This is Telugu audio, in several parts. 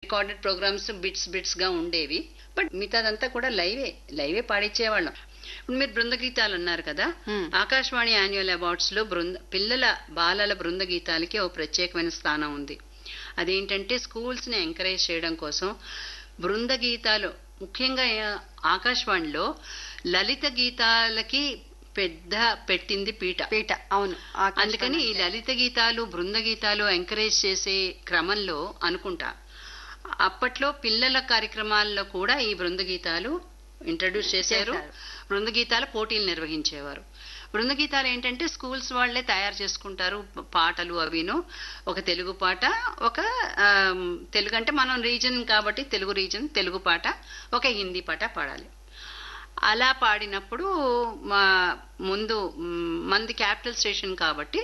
రికార్డెడ్ ప్రోగ్రామ్స్ బిట్స్ బిట్స్ గా ఉండేవి బట్ మిగతాదంతా కూడా లైవే లైవే పాడించేవాళ్ళం ఇప్పుడు మీరు బృంద గీతాలు అన్నారు కదా Hmm. ఆకాశవాణి యాన్యువల్ అవార్డ్స్ లో బృంద పిల్లల బాలల బృంద గీతాలకి ఓ ప్రత్యేకమైన స్థానం ఉంది అదేంటంటే స్కూల్స్ ని ఎంకరేజ్ చేయడం కోసం బృంద గీతాలు ముఖ్యంగా ఆ- ఆకాశవాణిలో లలిత గీతాలకి పెద్ద పెట్టింది పీట పీట అవును ఆకాశవాణి అందుకని ఈ అంటే. లలిత గీతాలు బృంద గీతాలు ఎంకరేజ్ చేసే క్రమంలో అనుకుంటా అప్పట్లో పిల్లల కార్యక్రమాల్లో కూడా ఈ బృంద గీతాలు ఇంట్రడ్యూస్ చేశారు చేశారు. బృంద గీతాల పోటీలు నిర్వహించేవారు బృంద గీతాలు ఏంటంటే స్కూల్స్ వాళ్ళే తయారు చేసుకుంటారు ప- పాటలు అవిను ఒక తెలుగు పాట ఒక ఆమ్, తెలుగు అంటే మనం రీజన్ కాబట్టి తెలుగు రీజన్ తెలుగు పాట ఒక హిందీ పాట పాడాలి అలా పాడినప్పుడు మా ముందు మ్, మంది క్యాపిటల్ స్టేషన్ కాబట్టి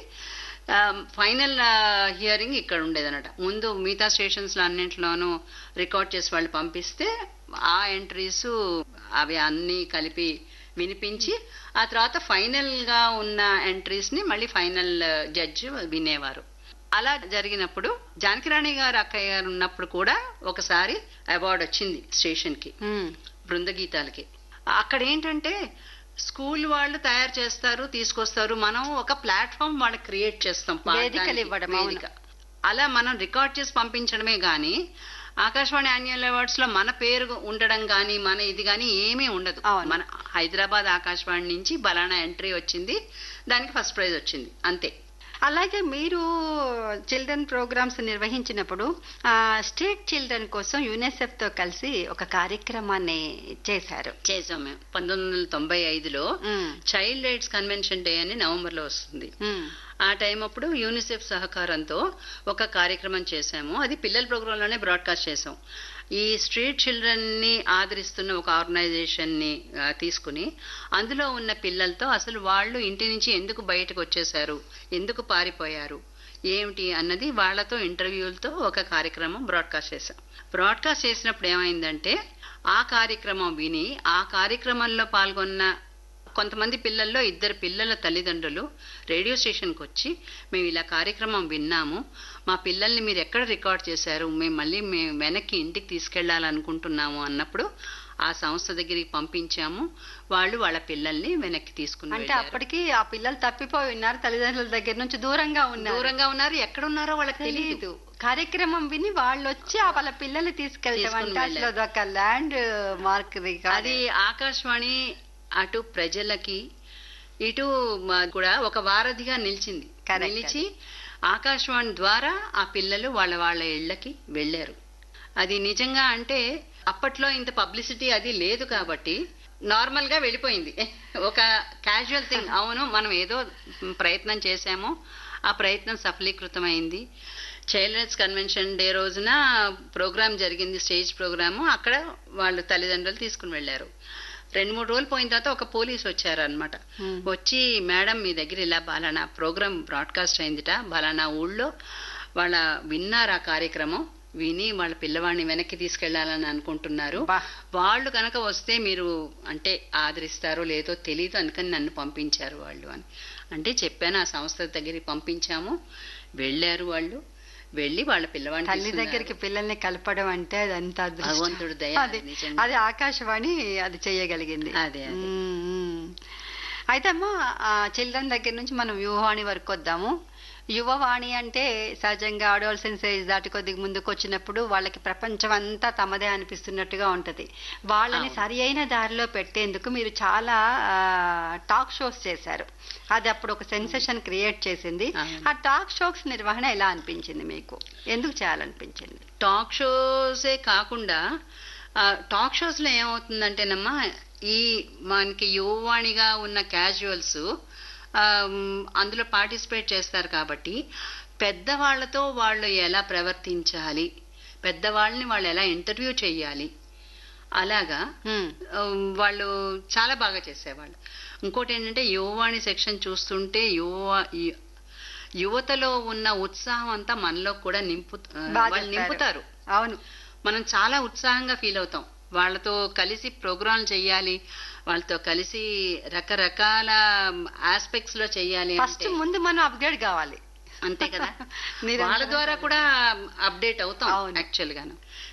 ఫైనల్ హియరింగ్ ఇక్కడ ఉండేదన్నమాట ముందు మిగతా స్టేషన్స్ లో అన్నింటిలోనూ రికార్డ్ చేసి వాళ్ళు పంపిస్తే ఆ ఎంట్రీస్ అవి అన్ని కలిపి వినిపించి ఆ తర్వాత ఫైనల్ గా ఉన్న ఎంట్రీస్ ని మళ్ళీ ఫైనల్ జడ్జి వినేవారు అలా జరిగినప్పుడు జానకిరాణి గారు అక్కయ్య గారు ఉన్నప్పుడు కూడా ఒకసారి అవార్డు వచ్చింది స్టేషన్ కి ఉమ్, బృంద గీతాలకి అక్కడ ఏంటంటే స్కూల్ వాళ్ళు తయారు చేస్తారు తీసుకొస్తారు మనం ఒక ప్లాట్ఫామ్ వాళ్ళకి క్రియేట్ చేస్తాం పాడడానికి, వేదికలు ఇవ్వడం, అవును. వేదిక. అలా మనం రికార్డ్ చేసి పంపించడమే గాని ఆకాశవాణి యాన్యువల్ అవార్డ్స్ లో మన పేరు ఉండడం గాని మన ఇది గాని ఏమీ ఉండదు అవును. మన హైదరాబాద్ ఆకాశవాణి నుంచి బలానా ఎంట్రీ వచ్చింది దానికి ఫస్ట్ ప్రైజ్ వచ్చింది అంతే అలాగే మీరు చిల్డ్రన్ ప్రోగ్రామ్స్ నిర్వహించినప్పుడు ఆ, స్టేట్ చిల్డ్రన్ కోసం యునెసెఫ్ తో కలిసి ఒక కార్యక్రమాన్ని చేశారు చేసాం మేము పంతొమ్మిది వందల తొంభై ఐదులో ఉమ్, చైల్డ్ రైట్స్ కన్వెన్షన్ డే అని నవంబర్ లో వస్తుంది ఉమ్, ఆ టైం అప్పుడు యూనిసెఫ్ సహకారంతో ఒక కార్యక్రమం చేశాము అది పిల్లల ప్రోగ్రాంలోనే బ్రాడ్కాస్ట్ చేసాం ఈ స్ట్రీట్ చిల్డ్రన్ ని ఆదరిస్తున్న ఒక ఆర్గనైజేషన్ ని ఆ, తీసుకుని అందులో ఉన్న పిల్లలతో అసలు వాళ్ళు ఇంటి నుంచి ఎందుకు బయటకు వచ్చేసారు ఎందుకు పారిపోయారు ఏమిటి అన్నది వాళ్ళతో ఇంటర్వ్యూలతో ఒక కార్యక్రమం బ్రాడ్కాస్ట్ చేశాం బ్రాడ్కాస్ట్ చేసినప్పుడు ఏమైందంటే ఆ కార్యక్రమం విని ఆ కార్యక్రమంలో పాల్గొన్న కొంతమంది పిల్లల్లో ఇద్దరు పిల్లల తల్లిదండ్రులు రేడియో స్టేషన్కి వచ్చి మేము ఇలా కార్యక్రమం విన్నాము మా పిల్లల్ని మీరు ఎక్కడ రికార్డ్ చేశారు మేము మళ్ళీ మేము వెనక్కి ఇంటికి తీసుకెళ్లాలనుకుంటున్నాము అన్నప్పుడు ఆ సంస్థ దగ్గరికి పంపించాము వాళ్ళు వాళ్ళ పిల్లల్ని వెనక్కి తీసుకుని అంటే వెళ్ళారు. అప్పటికి ఆ పిల్లలు తప్పిపోయి ఉన్నారు తల్లిదండ్రుల దగ్గర నుంచి దూరంగా ఉన్నారు దూరంగా ఉన్నారు ఎక్కడ ఉన్నారో వాళ్ళకి తెలియదు తెలీదు కార్యక్రమం విని వాళ్ళు వచ్చి ఆ వాళ్ళ పిల్లల్ని తీసుకెళ్ళటం తీసుకుని అంటే అసలు వెళ్ళారు. అదొక ల్యాండ్ మార్క్ అది ఆకాశవాణి అటు ప్రజలకి ఇటు మా- కూడా ఒక వారధిగా నిలిచింది Correct. నిలిచి ఆకాశవాణి ద్వారా ఆ పిల్లలు వాళ్ళ వాళ్ళ ఇళ్ళకి వెళ్ళారు అది నిజంగా అంటే అప్పట్లో ఇంత పబ్లిసిటీ అది లేదు కాబట్టి నార్మల్ గా వెళ్ళిపోయింది ఒక క్యాజువల్ థింగ్ అవును మనం ఏదో ప్రయత్నం చేశాము ఆ ప్రయత్నం సఫలీకృతమైంది చైల్డ్ రైట్స్ కన్వెన్షన్ డే రోజున ప్రోగ్రామ్ జరిగింది స్టేజ్ ప్రోగ్రాము అక్కడ వాళ్ళు తల్లిదండ్రులు తీసుకుని వెళ్ళారు రెండు మూడు రోజులు పోయిన తర్వాత ఒక పోలీస్ వచ్చారు అనమాట Hmm. వచ్చి మేడం మీ దగ్గర ఇలా బలానా ప్రోగ్రామ్ బ్రాడ్కాస్ట్ అయిందిట బలానా ఊళ్ళో వాళ్ళ విన్నారు ఆ కార్యక్రమం విని వాళ్ళ పిల్లవాడిని వెనక్కి తీసుకెళ్లాలని అనుకుంటున్నారు బా. వాళ్ళు కనుక వస్తే మీరు అంటే ఆదరిస్తారో లేదో తెలియదు అందుకని నన్ను పంపించారు వాళ్ళు అని అంటే చెప్పాను ఆ సంస్థ దగ్గరికి పంపించాము వెళ్ళారు వాళ్ళు వెళ్ళి వాళ్ళ పిల్లవాడిని తల్లి తీసుకున్నారు. దగ్గరికి పిల్లల్ని కలపడం అంటే అది ఎంత అదృష్టం. భగవంతుడి దయ, అది నిజంగా. అది ఆకాశవాణి అది చేయగలిగింది అదే, అదే. మ్మ్, మ్మ్. అయితే అమ్మా చిల్డ్రన్ దగ్గర నుంచి మనం యువవాణి వరకు వద్దాము యువవాణి అంటే సహజంగా అడోల్సెన్స్ ఏజ్ దాటి కొద్దిగా ముందుకు వచ్చినప్పుడు వాళ్ళకి ప్రపంచం అంతా తమదే అనిపిస్తున్నట్టుగా ఉంటది వాళ్ళని అవును. సరి అయిన దారిలో పెట్టేందుకు మీరు చాలా టాక్ షోస్ చేశారు అది అప్పుడు ఒక సెన్సేషన్ క్రియేట్ చేసింది అవును. ఆ టాక్ షోస్ నిర్వహణ ఎలా అనిపించింది మీకు ఎందుకు చేయాలనిపించింది టాక్ షోసే కాకుండా ఆ, టాక్ షోస్ లో ఏమవుతుందంటేనమ్మా ఈ మనకి యువవాణిగా ఉన్న క్యాజువల్స్ అందులో పార్టిసిపేట్ చేస్తారు కాబట్టి పెద్దవాళ్లతో వాళ్ళు ఎలా ప్రవర్తించాలి పెద్దవాళ్ళని వాళ్ళు ఎలా ఇంటర్వ్యూ చేయాలి అలాగా మ్మ్. ఉమ్, వాళ్ళు చాలా బాగా చేసేవాళ్ళు ఇంకోటి ఏంటంటే యువవాణి సెక్షన్ చూస్తుంటే యువ యు- యువతలో ఉన్న ఉత్సాహం అంతా మనలో కూడా నింపు ఆ, బాగా వాళ్ళు చెప్పారు. నింపుతారు అవును మనం చాలా ఉత్సాహంగా ఫీల్ అవుతాం వాళ్ళతో కలిసి ప్రోగ్రాంలు చేయాలి వాళ్ళతో కలిసి రకరకాల ఆస్పెక్ట్స్ లో చేయాలి ఫస్ట్ అంటే ముందు మనం అప్గ్రేడ్ కావాలి అంతే కదా నిరంతరం వాళ్ళ ద్వారా కూడా అప్డేట్ అవుతాం అవును. యాక్చువల్ గాను